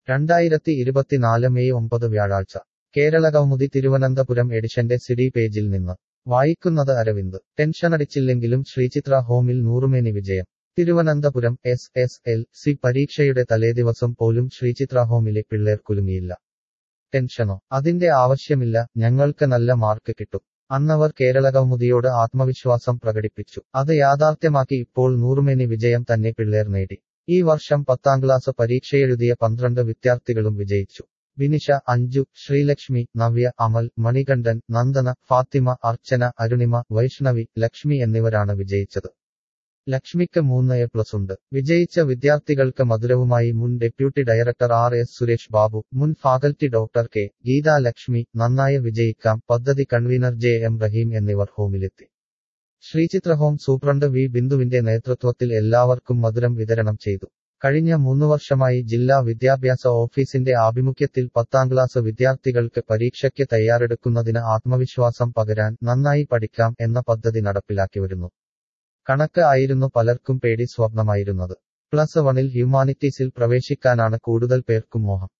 രണ്ടായിരത്തി ഇരുപത്തിനാല് മെയ് ഒമ്പത് വ്യാഴാഴ്ച കേരളകൗമുദി തിരുവനന്തപുരം എഡിഷന്റെ സിഡി പേജിൽ നിന്ന് വായിക്കുന്നത് അരവിന്ദ് ടെൻഷനടിച്ചില്ലെങ്കിലും ശ്രീചിത്ര ഹോമിൽ നൂറുമേനി വിജയം Thiruvananthapuram S S L C പരീക്ഷയുടെ തലേദിവസം പോലും ശ്രീചിത്ര ഹോമിലെ പിള്ളേർ കുലുങ്ങിയില്ല ടെൻഷനോ അതിന്റെ ആവശ്യമില്ല ഞങ്ങൾക്ക് നല്ല മാർക്ക് കിട്ടും അന്നവർ കേരളകൗമുദിയോട് ആത്മവിശ്വാസം പ്രകടിപ്പിച്ചു അത് യാഥാർത്ഥ്യമാക്കി ഇപ്പോൾ നൂറുമേനി വിജയം തന്നെ പിള്ളേർ നേടി ഈ വർഷം പത്താം ക്ലാസ് പരീക്ഷയെഴുതിയ പന്ത്രണ്ട് വിദ്യാർത്ഥികളും വിജയിച്ചു വിനിഷ അഞ്ജു ശ്രീലക്ഷ്മി നവ്യ അമൽ മണികണ്ഠൻ നന്ദന ഫാത്തിമ അർച്ചന അരുണിമ വൈഷ്ണവി ലക്ഷ്മി എന്നിവരാണ് വിജയിച്ചത് ലക്ഷ്മിക്ക് മൂന്ന് എ പ്ലസ് ഉണ്ട് വിജയിച്ച വിദ്യാർത്ഥികൾക്ക് മധുരവുമായി മുൻ deputy director R S Suresh Babu മുൻ faculty doctor K Geetha Lakshmi നന്നായി വിജയിക്കാം പദ്ധതി കൺവീനർ ജെ എം റഹീം എന്നിവർ ഹോമിലെത്തി ശ്രീചിത്ര ഹോം സൂപ്രണ്ട് വി ബിന്ദുവിന്റെ നേതൃത്വത്തിൽ എല്ലാവർക്കും മധുരം വിതരണം ചെയ്തു കഴിഞ്ഞ മൂന്നു വർഷമായി ജില്ലാ വിദ്യാഭ്യാസ ഓഫീസിന്റെ ആഭിമുഖ്യത്തിൽ പത്താം ക്ലാസ് വിദ്യാർത്ഥികൾക്ക് പരീക്ഷയ്ക്ക് തയ്യാറെടുക്കുന്നതിന് ആത്മവിശ്വാസം പകരാൻ നന്നായി പഠിക്കാം എന്ന പദ്ധതി നടപ്പിലാക്കി വരുന്നു കണക്ക് ആയിരുന്നു പലർക്കും പേടി സ്വപ്നമായിരുന്നത് പ്ലസ് വണിൽ ഹ്യൂമാനിറ്റീസിൽ പ്രവേശിക്കാനാണ് കൂടുതൽ പേർക്കും മോഹം